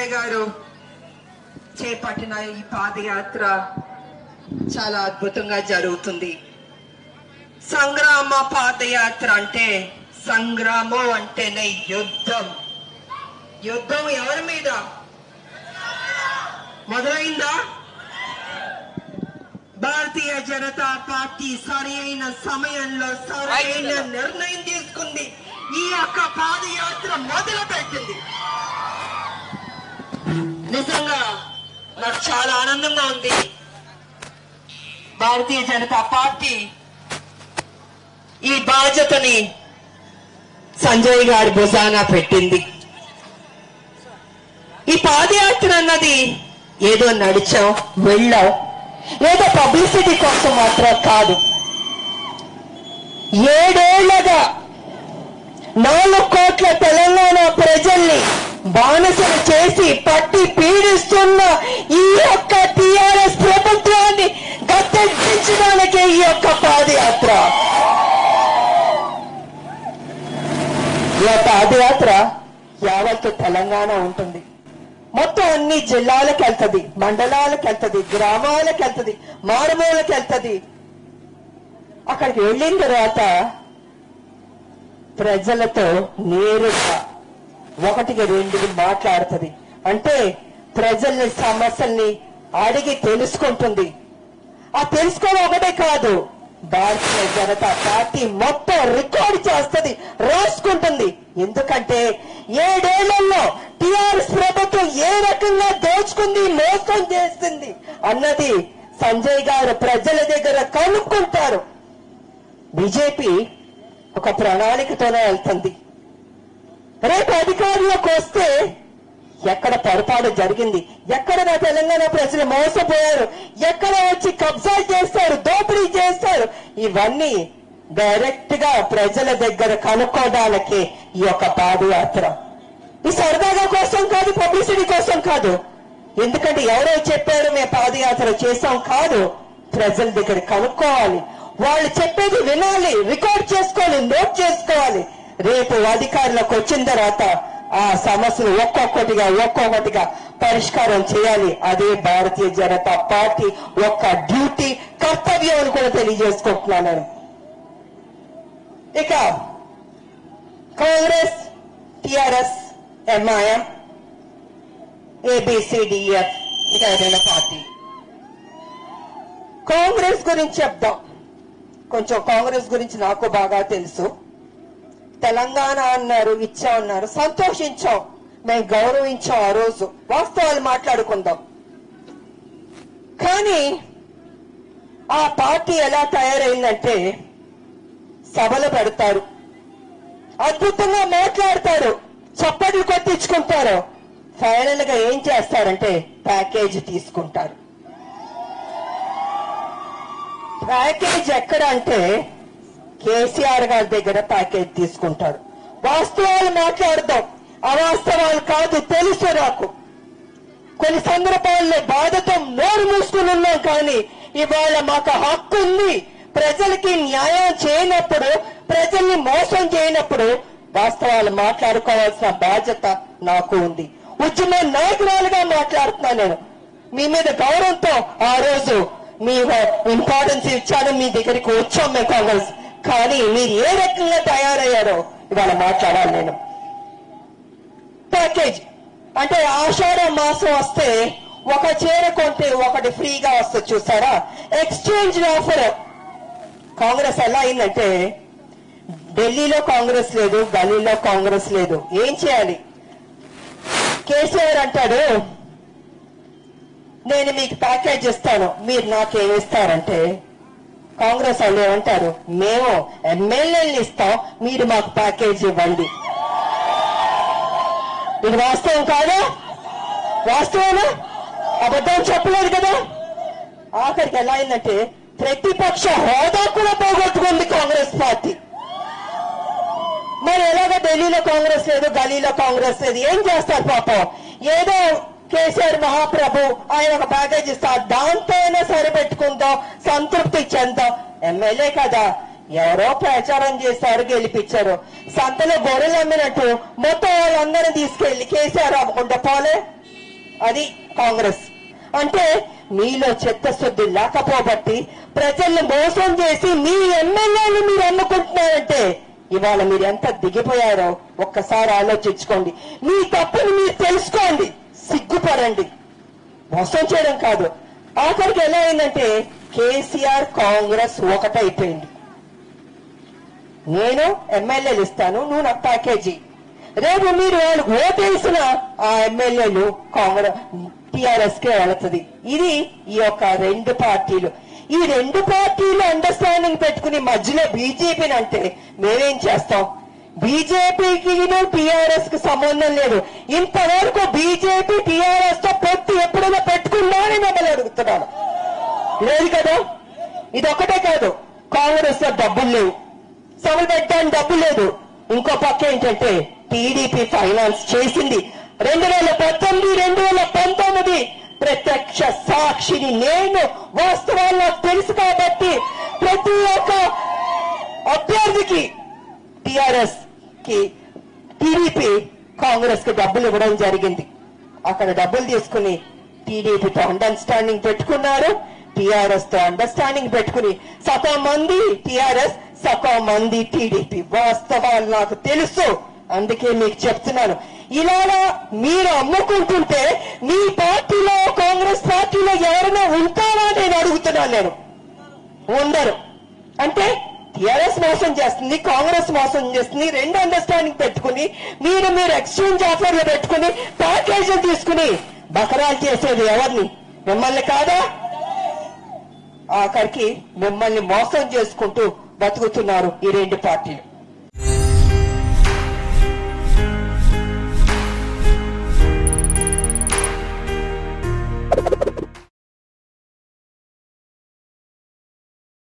సంజయ్ గారు చేపట్టిన ఈ పాదయాత్ర చాలా అద్భుతంగా జరుగుతుంది సంగ్రామ పాదయాత్ర అంటే సంగ్రామం అంటేనే యుద్ధం యుద్ధం ఎవరి మీద మొదలైందా భారతీయ జనతా పార్టీ సరైన సమయంలో సరైన నిర్ణయం తీసుకుంది ఈ యొక్క పాదయాత్ర మొదలు పెట్టింది నిజంగా నాకు చాలా ఆనందంగా ఉంది భారతీయ జనతా పార్టీ ఈ బాధ్యతని సంజయ్ గారి భుజాన పెట్టింది ఈ పాదయాత్ర అన్నది ఏదో నడిచాం వెళ్ళాం ఏదో పబ్లిసిటీ కోసం మాత్రం కాదు ఏడేళ్లగా నాలుగు కోట్ల తెలంగాణ ప్రజల్ని బానిసలు చేసి పట్టి పీడిస్తున్న ఈ యొక్క టిఆర్ఎస్ ప్రభుత్వాన్ని గట్టెక్కించడానికే ఈ యొక్క పాదయాత్ర ఈ పాదయాత్ర యావత్తు తెలంగాణ ఉంటుంది మొత్తం అన్ని జిల్లాలకు వెళ్తది మండలాలకు వెళ్తది గ్రామాలకు వెళ్తది మారుమూలకు వెళ్తది అక్కడికి వెళ్ళిన తర్వాత ప్రజలతో నేరుగా ఒకటికి రెండుకి మాట్లాడుతుంది అంటే ప్రజల్ని సమస్యల్ని అడిగి తెలుసుకుంటుంది ఆ తెలుసుకోవడం ఒకటే కాదు భారతీయ జనతా పార్టీ మొత్తం రికార్డ్ చేస్తుంది రాసుకుంటుంది ఎందుకంటే ఏడేళ్లలో టిఆర్ఎస్ ప్రభుత్వం ఏ రకంగా దోచుకుంది మోసం చేస్తుంది అన్నది సంజయ్ గారు ప్రజల దగ్గర కనుక్కుంటారు బీజేపీ ఒక ప్రణాళికతోనే వెళ్తుంది రేపు అధికారంలోకి వస్తే ఎక్కడ పొరపాటు జరిగింది ఎక్కడ నా తెలంగాణ ప్రజలు మోసపోయారు ఎక్కడ వచ్చి కబ్జాలు చేస్తారు దోపిడీ చేస్తారు ఇవన్నీ డైరెక్ట్ గా ప్రజల దగ్గర కనుక్కోవడానికి ఈ యొక్క పాదయాత్ర ఈ సరదాగా కోసం కాదు పబ్లిసిటీ కోసం కాదు ఎందుకంటే ఎవరో చెప్పారు మేము పాదయాత్ర చేసాం కాదు ప్రజల దగ్గర కనుక్కోవాలి వాళ్ళు చెప్పేది వినాలి రికార్డ్ చేసుకోవాలి నోట్ చేసుకోవాలి రేపు అధికారులకు వచ్చిన తర్వాత ఆ సమస్యలు ఒక్కొక్కటిగా ఒక్కొక్కటిగా పరిష్కారం చేయాలి అదే భారతీయ జనతా పార్టీ ఒక్క డ్యూటీ కర్తవ్యం అని కూడా తెలియజేసుకుంటున్నాను నేను ఇక కాంగ్రెస్ టిఆర్ఎస్ ఎంఐఎం ఏబిసిడిఎఫ్ ఇక ఏదైనా పార్టీ కాంగ్రెస్ గురించి చెప్దాం కొంచెం కాంగ్రెస్ గురించి నాకు బాగా తెలుసు తెలంగాణ అన్నారు ఇచ్చా అన్నారు సంతోషించాం మేము గౌరవించాం ఆ రోజు వాస్తవాలు మాట్లాడుకుందాం కానీ ఆ పార్టీ ఎలా తయారైందంటే సభలు పెడతారు అద్భుతంగా మాట్లాడతారు చప్పట్లు కొట్టించుకుంటారు ఫైనల్ గా ఏం చేస్తారంటే ప్యాకేజ్ తీసుకుంటారు ప్యాకేజ్ ఎక్కడ అంటే కేసీఆర్ గారి దగ్గర ప్యాకేజ్ తీసుకుంటారు వాస్తవాలు మాట్లాడదాం అవాస్తవాలు కాదు తెలుసు నాకు కొన్ని సందర్భాల్లో బాధతో నోరు మూసుకుని ఉన్నాం కానీ ఇవాళ మాకు హక్కు ఉంది ప్రజలకి న్యాయం చేయనప్పుడు ప్రజల్ని మోసం చేయనప్పుడు వాస్తవాలు మాట్లాడుకోవాల్సిన బాధ్యత నాకు ఉంది ఉద్యమ నాయకురాలుగా మాట్లాడుతున్నాను నేను మీ మీద గౌరవంతో ఆ రోజు మీ ఇంపార్టెన్స్ ఇచ్చాను మీ దగ్గరికి వచ్చాం మేము కాంగ్రెస్ కానీ మీరు ఏ రకంగా తయారయ్యారో ఇవాళ మాట్లాడాలి నేను ప్యాకేజ్ అంటే ఆషాఢ మాసం వస్తే ఒక చీర కొంటే ఒకటి ఫ్రీగా వస్తుంది చూసారా ఎక్స్చేంజ్ ఆఫర్ కాంగ్రెస్ ఎలా అయిందంటే ఢిల్లీలో కాంగ్రెస్ లేదు గల్లీలో కాంగ్రెస్ లేదు ఏం చేయాలి కేసీఆర్ అంటాడు నేను మీకు ప్యాకేజ్ ఇస్తాను మీరు నాకేం ఇస్తారంటే కాంగ్రెస్ వాళ్ళు ఏమంటారు మేము ఎమ్మెల్యేలు ఇస్తాం మీరు మాకు ప్యాకేజ్ ఇవ్వండి ఇది వాస్తవం కాదా వాస్తవమా అబద్ధం చెప్పలేదు కదా ఆఖరికి ఎలా అయిందంటే ప్రతిపక్ష హోదా కూడా పోగొట్టుకుంది కాంగ్రెస్ పార్టీ మరి ఎలాగ ఢిల్లీలో కాంగ్రెస్ లేదు గలీలో కాంగ్రెస్ లేదు ఏం చేస్తారు పాపం ఏదో కేసీఆర్ మహాప్రభు ఆయన ఒక ప్యాకేజ్ ఇస్తారు దాంతో అయినా సరిపెట్టుకుందాం సంతృప్తి చెందాం ఎమ్మెల్యే కదా ఎవరో ప్రచారం చేశారు గెలిపించారు సంతలో గొర్రెలు అమ్మినట్టు మొత్తం వాళ్ళందరినీ తీసుకెళ్లి కేసీఆర్ అమ్ముకుంటా పోలే అది కాంగ్రెస్ అంటే మీలో చిత్తశుద్ధి లేకపోబట్టి ప్రజల్ని మోసం చేసి మీ ఎమ్మెల్యేలు మీరు ఎన్నుకుంటున్నారంటే ఇవాళ మీరు ఎంత దిగిపోయారో ఒక్కసారి ఆలోచించుకోండి మీ తప్పుని మీరు తెలుసుకోండి సిగ్గుపడండి మోసం చేయడం కాదు ఆఖరికి ఎలా అయిందంటే కేసీఆర్ కాంగ్రెస్ ఒకటైపోయింది నేను ఎమ్మెల్యేలు ఇస్తాను నువ్వు నాకు ప్యాకేజీ రేపు మీరు వాళ్ళకి ఓటేసిన ఆ ఎమ్మెల్యేలు కాంగ్రెస్ టిఆర్ఎస్ కే వెళుతుంది ఇది ఈ యొక్క రెండు పార్టీలు ఈ రెండు పార్టీలు అండర్స్టాండింగ్ పెట్టుకుని మధ్యలో బీజేపీని అంటే మేమేం చేస్తాం బీజేపీకి టిఆర్ఎస్ కి సంబంధం లేదు ఇంతవరకు బీజేపీ టిఆర్ఎస్ తో పొత్తు ఎప్పుడైనా పెట్టుకుందా అని మిమ్మల్ని అడుగుతున్నాను లేదు కదా ఇది ఒకటే కాదు కాంగ్రెస్ లో డబ్బులు లేవు సభలు పెట్టడానికి డబ్బు లేదు ఇంకో పక్క ఏంటంటే టీడీపీ ఫైనాన్స్ చేసింది రెండు వేల పద్దెనిమిది రెండు వేల పంతొమ్మిది ప్రత్యక్ష సాక్షిని నేను వాస్తవాలు నాకు తెలుసు కాబట్టి ప్రతి ఒక్క అభ్యర్థికి టిఆర్ఎస్ కి టీడీపీ కాంగ్రెస్ కి డబ్బులు ఇవ్వడం జరిగింది అక్కడ డబ్బులు తీసుకుని టీడీపీతో అండర్స్టాండింగ్ పెట్టుకున్నారు టిఆర్ఎస్ తో అండర్స్టాండింగ్ పెట్టుకుని సగం మంది టిఆర్ఎస్ సగం మంది టీడీపీ వాస్తవాలు నాకు తెలుసు అందుకే మీకు చెప్తున్నాను ఇలాగా మీరు అమ్ముకుంటుంటే మీ పార్టీలో కాంగ్రెస్ పార్టీలో ఎవరైనా ఉంటారా నేను అడుగుతున్నాను నేను ఉండరు అంటే టిఆర్ఎస్ మోసం చేస్తుంది కాంగ్రెస్ మోసం చేస్తుంది రెండు అండర్స్టాండింగ్ పెట్టుకుని మీరు మీరు ఎక్స్చేంజ్ ఆఫర్లు పెట్టుకుని ప్యాకేజీలు తీసుకుని బకరాలు చేసేది ఎవరిని మిమ్మల్ని కాదా ఆఖరికి మిమ్మల్ని మోసం చేసుకుంటూ బతుకుతున్నారు ఈ రెండు పార్టీలు